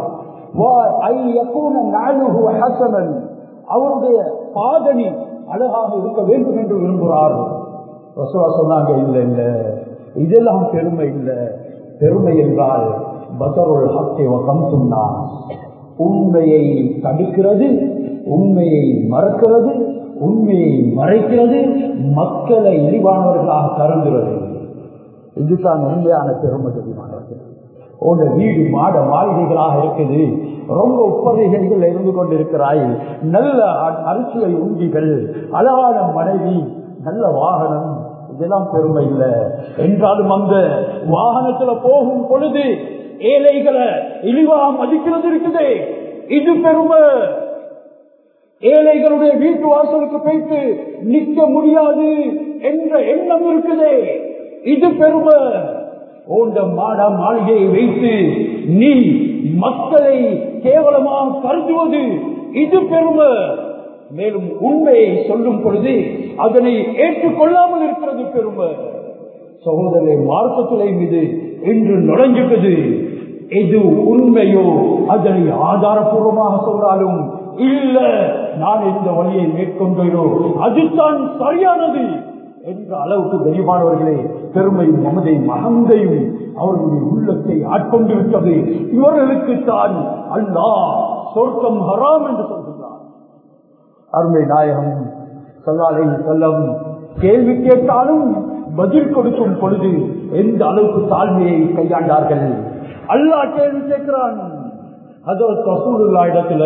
அவருடைய பாதனி அழகாக இருக்க வேண்டும் என்று விரும்புகிறார் சொன்னாங்க இல்ல இல்ல இதெல்லாம் பெருமை இல்ல பெருமை என்றால் பதருள் ஹத்தை கம்சுன்னா உண்மையை தடுக்கிறது உண்மையை மறக்கிறது உண்மையை மறைக்கிறது மக்களை இழிவானவர்களாக கருந்துகிறது இதுதான் உண்மையான பெருமை தெரியுமானவர்கள் உங்க வீடு மாட மாளிகைகளாக இருக்குது ரொம்ப உப்பதைகள் இருந்து கொண்டிருக்கிறாய் நல்ல அரிசுவை உண்டிகள் அழகான மனைவி நல்ல வாகனம் இதெல்லாம் பெருமை இல்லை என்றாலும் அந்த வாகனத்துல போகும் பொழுது ஏழைகளை இழிவா மதிக்கிறது இருக்குது இது பெருமை ஏழைகளுடைய வீட்டு வாசலுக்கு போயிட்டு நிற்க முடியாது என்ற எண்ணம் இருக்குதே இது பெருமை ஓண்ட மாட மாளிகையை வைத்து நீ மக்களை கேவலமாக கருதுவது இது பெருமை மேலும் உண்மையை சொல்லும் பொழுது அதனை ஏற்றுக்கொள்ளாமல் இருக்கிறது பெருமை சகோதரரை மார்க்கத்துறை மீது என்று நுழைஞ்சிட்டது எது உண்மையோ அதனை ஆதாரபூர்வமாக சொன்னாலும் இல்ல நான் இந்த வழியை மேற்கொண்டோ அதுதான் சரியானது என்ற அளவுக்கு கனிமானவர்களே பெருமையும் மமதை மகந்தையும் அவர்களுடைய உள்ளத்தை ஆட்கொண்டு விட்டது இவர்களுக்கு தான் அல்லாஹ் சொர்க்கம் ஹராம் என்று சொல்கிறார் அருமை நாயகம் சொல்லாலை செல்லம் கேள்வி கேட்டாலும் பதில் கொடுக்கும் பொழுது எந்த அளவுக்கு தாழ்மையை கையாண்டார்கள் அல்லாஹ் கேள்வி கேட்கிறான் அதற்கு ரசூலுல்லா இடத்துல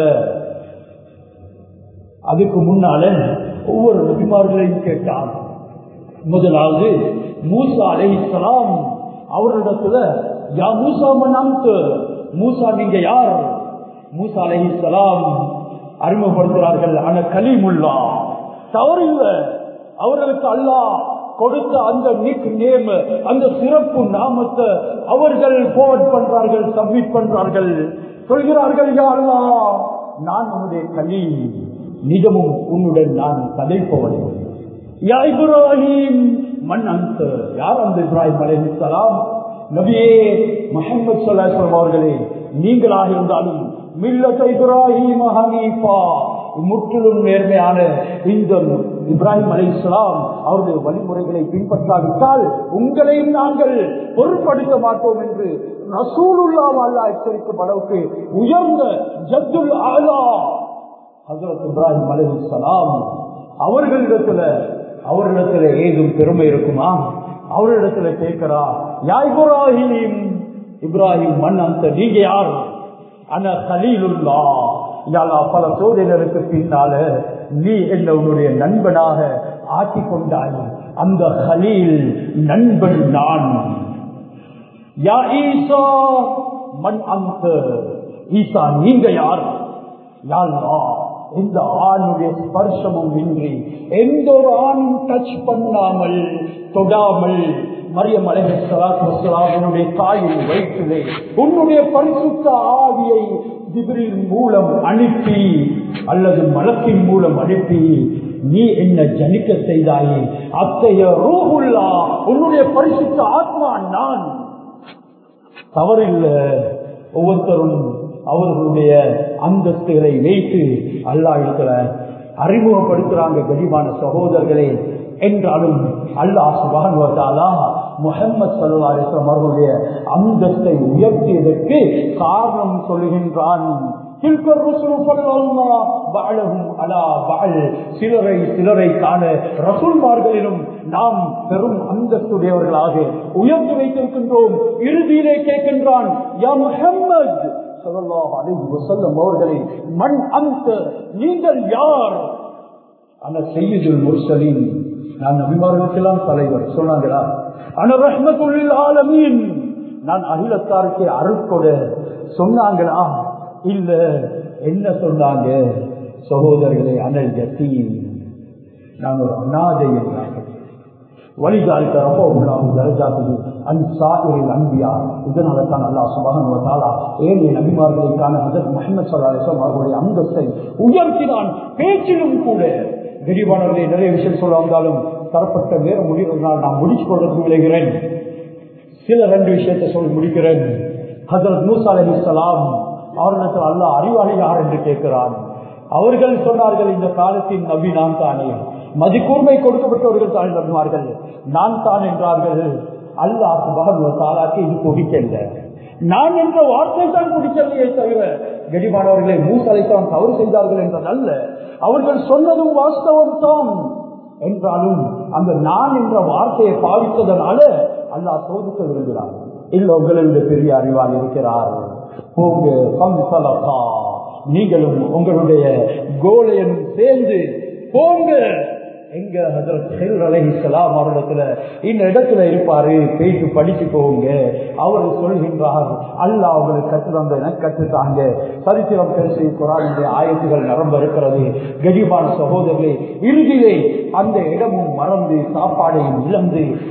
அதுக்கு முன்னால ஒவ்வொரு நபிமார்களையும் கேட்டான் முதலாவது மூசா அலைஹிஸ்ஸலாம் அவரிடத்துல யா மூசா மன்னாந்து மூசா நீங்க யார் மூசா அலைஹிஸ்ஸலாம் அறிமுகப்படுத்துகிறார்கள் ஆன கலீமுல்லா தவறில்லை அவர்களுக்கு அல்லாஹ் கொடுத்த அந்த நிக் நேம் அந்த சிறப்பு நாமத்தை அவர்கள் போவர்ட் பண்றார்கள் சப்மிட் பண்றார்கள் சொல்கிறார்கள் யா அல்லாஹ் நான் உன்னுடைய கலி நிஜமும் உன்னுடன் நான் கதைப்பவன் யா இப்ராஹிம் மண் அந்த யார் அந்த இப்ராஹிம் அலைஹிஸ்ஸலாம் நபியே முஹம்மது ஸல்லல்லாஹு அலைஹி அவர்களே நீங்களாக இருந்தாலும் மில்லத் இப்ராஹிம் ஹனீஃபா முற்றிலும் நேர்மையான இந்த இப்ராஹிம் அலை இஸ்லாம் அவருடைய வழிமுறைகளை பின்பற்றாவிட்டால் உங்களையும் நாங்கள் பொருட்படுத்த மாட்டோம் என்று ரசூலுல்லா அல்லா எச்சரிக்கும் அளவுக்கு உயர்ந்த ஜத்துல் ஆலா ஹசரத் இப்ராஹிம் அலை இஸ்லாம் அவர்களிடத்துல அவரிடத்துல ஏதும் பெருமை இருக்குமா அவரிடத்துல கேட்கிறா யா இப்ராஹிம் இப்ராஹிம் மண் அந்த நீங்க யார் அன கலீலுல்லா யாழா பல சோதனைகளுக்கு பின்னால நீ என்ன உன்னுடைய நண்பனாக ஆக்கி கொண்டாய் அந்த ஹலீல் நண்பன் நான் யா ஈசா மண் அந்த ஈசா நீங்க யார் யாழ்லா இந்த ஆணுடைய ஸ்பர்சமும் இன்றி எந்த ஒரு ஆணும் டச் பண்ணாமல் தொடாமல் மரியம் அலைஹலாத்துடைய தாயின் வயிற்றிலே உன்னுடைய பரிசுத்த ஆவியை ஜிபிரின் மூலம் அனுப்பி அல்லது மலத்தின் மூலம் அனுப்பி நீ என்ன ஜனிக்க செய்தாயே அத்தைய ரூஹுல்லா உன்னுடைய பரிசுத்த ஆத்மா நான் தவறில்லை ஒவ்வொருத்தரும் அவர்களுடைய அந்தஸ்துகளை வைத்து அல்லா இடத்துல அறிமுகப்படுத்துறாங்க கனிமான சகோதரர்களே என்றாலும் அல்லாஹ் சுபானுவத்தாலா முகமது சல்லா அலிஸ்லாம் அவர்களுடைய அந்தஸ்தை உயர்த்தியதற்கு காரணம் சொல்லுகின்றான் சிலரை சிலரை காண ரசூல்மார்களிலும் நாம் பெரும் அந்தஸ்துடையவர்களாக உயர்த்தி வைத்திருக்கின்றோம் இறுதியிலே கேட்கின்றான் யா முஹம்மது அவர்களை மண் அந்த நீங்கள் யார் ஆனா செய்யுதல் முர்சலின் நான் நபிமார்களுக்கெல்லாம் தலைவர் சொன்னாங்களா ஆனா ரஹ்மத்துள்ளில் ஆலமீன் நான் அகிலத்தாருக்கு அருட்கொட சொன்னாங்களா இல்ல என்ன சொன்னாங்க சகோதரர்களே அனல் ஜத்தி நான் ஒரு அநாதை என்றார்கள் வழிகாலித்த ரப்போ உள்ளாகும் தரஜாத்தது அன்சாரில் அன்பியா இதனால தான் அல்லா சுபகன் தாலா ஏழை நபிமார்களுக்கான ஹசரத் முகமது சல்லா அலிஸ்லாம் அவர்களுடைய அந்தஸ்தை உயர்த்தினான் பேச்சிலும் கூட விரிவானவர்களை நிறைய விஷயம் சொல்ல வந்தாலும் தரப்பட்ட நேரம் முடிவதனால் நான் முடிச்சு கொள்றதுக்கு விளைகிறேன் சில ரெண்டு விஷயத்தை சொல்லி முடிக்கிறேன் ஹசரத் மூசா அலி இஸ்லாம் அவர்களிடத்தில் அல்ல அறிவாளி யார் என்று கேட்கிறான் அவர்கள் சொன்னார்கள் இந்த காலத்தின் நபி நான் தானே மதிக்கூர்மை கொடுக்கப்பட்டவர்கள் தான் நம்புவார்கள் நான் தான் என்றார்கள் அல்லாஹ் சுபகன் தாலாக்கு இது பிடிக்கல நான் என்ற வார்த்தை தான் பிடிக்கலையே தவிர கடிமானவர்களை மூசலைத்தான் தவறு செய்தார்கள் என்றதல்ல அவர்கள் சொன்னதும் வாஸ்தவம் தான் என்றாலும் அந்த நான் என்ற வார்த்தையை பாவித்ததனால அல்லாஹ் சோதிக்க விரும்புகிறார் இல்ல உங்களுடைய பெரிய அறிவால் இருக்கிறார் போங்க சம்சலகா. நீங்களும் உங்களுடைய கோலையனும் சேர்ந்து போங்க எங்க அலைஹிஸ்லாம் அவரிடத்துல இந்த இடத்துல இருப்பாரு போயிட்டு படிச்சு போங்க அவர் சொல்கின்றார் அல்ல அவங்களுக்கு கற்று தந்த எனக்கு கற்றுத்தாங்க சரித்திரம் பேசி குரானுடைய ஆயத்துகள் நிரம்ப இருக்கிறது கடிமான சகோதரர்களே இறுதியிலே அந்த இடமும் மறந்து சாப்பாடையும் இழந்து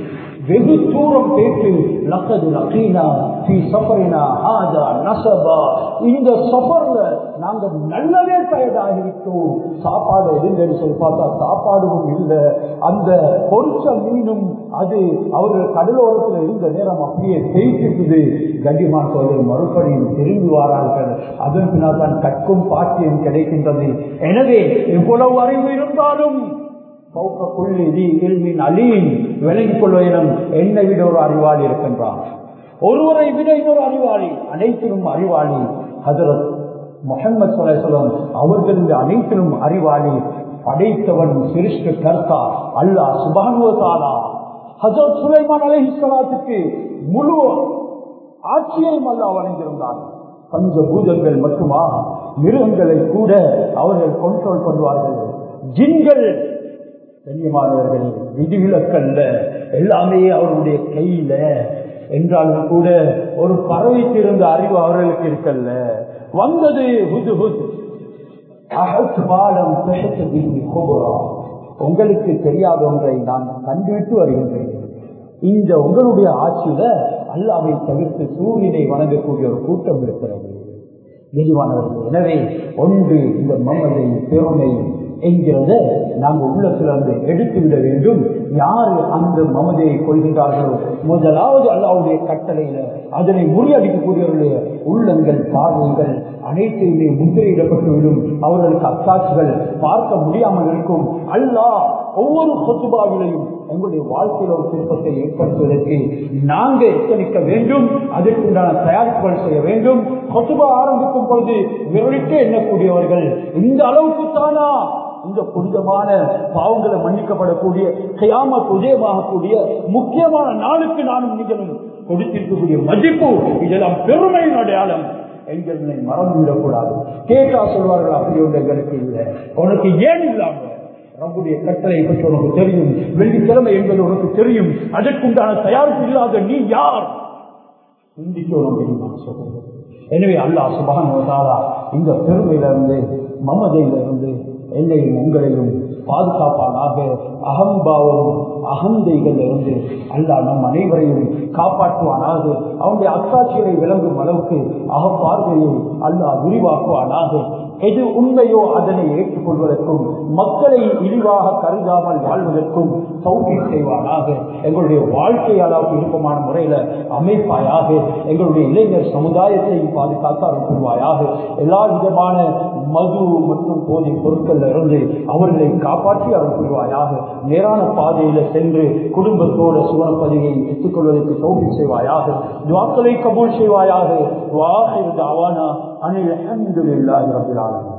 வெகு தூரம் பேட்டு லக்கது லக்கீனா ஃபீ சஃபரினா ஹாதா நசபா இந்த சஃபர்ல நாங்க நல்லவே டயர்டாகிவிட்டோம் சாப்பாடு எதுன்னு சொல்லி பார்த்தா சாப்பாடும் இல்லை அந்த பொரிச்ச மீனும் அது அவர்கள் கடலோரத்தில் இருந்த நேரம் அப்படியே தேய்ச்சிட்டுது கண்டிமான சோழர் மறுபடியும் திரும்பி வாரார்கள் அதன் பின்னால் தான் கற்கும் பாக்கியம் கிடைக்கின்றது எனவே எவ்வளவு அறிவு இருந்தாலும் அலீன் விலகிக் கொள்வதிலும் என்னை விட ஒரு அறிவாளி இருக்கின்றான் ஒருவரை விட இன்னொரு அறிவாளி அனைத்திலும் அறிவாளி ஹசரத் முகமது சலாசலம் அவர்களின் அனைத்திலும் அறிவாளி படைத்தவன் சிருஷ்ட கர்த்தா அல்லா சுபானுவதாலா ஹசரத் சுலைமான் அலஹிஸ்லாத்துக்கு முழு ஆட்சியையும் அல்லா வழங்கியிருந்தான் பஞ்ச பூதங்கள் மட்டுமா மிருகங்களை கூட அவர்கள் கண்ட்ரோல் பண்ணுவார்கள் ஜின்கள் கண்ணியமானவர்கள் விதிவிலக்கல்ல எல்லாமே அவருடைய கையில என்றாலும் கூட ஒரு பறவைக்கு இருந்த அறிவு அவர்களுக்கு இருக்கல்ல வந்தது புது புது உங்களுக்கு தெரியாத ஒன்றை நான் கண்டுவிட்டு வருகின்றேன் இந்த உங்களுடைய ஆட்சியில அல்லாவை தவிர்த்து சூரியனை வணங்கக்கூடிய ஒரு கூட்டம் இருக்கிறது எதுவானவர்கள் எனவே ஒன்று இந்த மம்மதை பெருமை என்கிறத நாங்கள் உள்ளத்திலிருந்து எடுத்துவிட வேண்டும் யாரு அந்த மமதையை கொள்கின்றார்களோ முதலாவது அல்லாவுடைய கட்டளையில அதனை முறியடிக்கக்கூடியவர்களுடைய உள்ளங்கள் பார்வைகள் அனைத்தையுமே முத்திரையிடப்பட்டுவிடும் அவர்களுக்கு அத்தாட்சிகள் பார்க்க முடியாமல் இருக்கும் அல்லாஹ் ஒவ்வொரு சொத்துபாவிலையும் உங்களுடைய வாழ்க்கையில் ஒரு திருப்பத்தை ஏற்படுத்துவதற்கு நாங்க எத்தனிக்க வேண்டும் அதற்குண்டான தயாரிப்புகள் செய்ய வேண்டும் கொத்துபா ஆரம்பிக்கும் பொழுது விரலிட்டு எண்ணக்கூடியவர்கள் இந்த அளவுக்கு தானா இந்த புனிதமான பாவங்களை மன்னிக்கப்படக்கூடிய கையாமத் உதயமாகக்கூடிய முக்கியமான நாளுக்கு நானும் நீங்களும் கொடுத்திருக்கக்கூடிய மதிப்பு இதெல்லாம் பெருமையின் அடையாளம் எங்களை மறந்துவிடக்கூடாது கேட்டா சொல்வார்கள் அப்படி ஒன்று எங்களுக்கு இல்லை உனக்கு ஏன் இல்லாம நம்முடைய கட்டளை பற்றி உனக்கு தெரியும் வெள்ளிக்கிழமை என்பது உனக்கு தெரியும் அதற்குண்டான தயாரிப்பு இல்லாத நீ யார் சிந்திக்கணும் தெரியுமா சொல்றது எனவே அல்லாஹ் சுபான் இந்த பெருமையிலிருந்து மமதையிலிருந்து என்னையும் உங்களையும் பாதுகாப்பானாக அகம்பாவம் அகந்தைகள் இருந்து அல்லா நம் அனைவரையும் காப்பாற்றுவானாக அவனுடைய அத்தாட்சிகளை விளங்கும் அளவுக்கு அகப்பார்வையை அல்லா விரிவாக்குவானாக எது உண்மையோ அதனை ஏற்றுக்கொள்வதற்கும் மக்களை இழிவாக கருதாமல் வாழ்வதற்கும் சௌகி செய்வானாக எங்களுடைய வாழ்க்கை அளவுக்கு விருப்பமான முறையில அமைப்பாயாக எங்களுடைய இளைஞர் சமுதாயத்தையும் பாதுகாக்க அனுப்புவாயாக எல்லா விதமான மது மற்றும் போதை பொருட்கள் இருந்து அவர்களை காப்பாற்றி அனுப்புவாயாக நேரான பாதையில சென்று குடும்பத்தோட சுவனப்பதியை பெற்றுக்கொள்வதற்கு சௌகி செய்வாயாக துவாக்களை கபூல் செய்வாயாக வாஹிர் தாவானா அனில் அஹமதுல்லாஹி ரபில் ஆலமீன்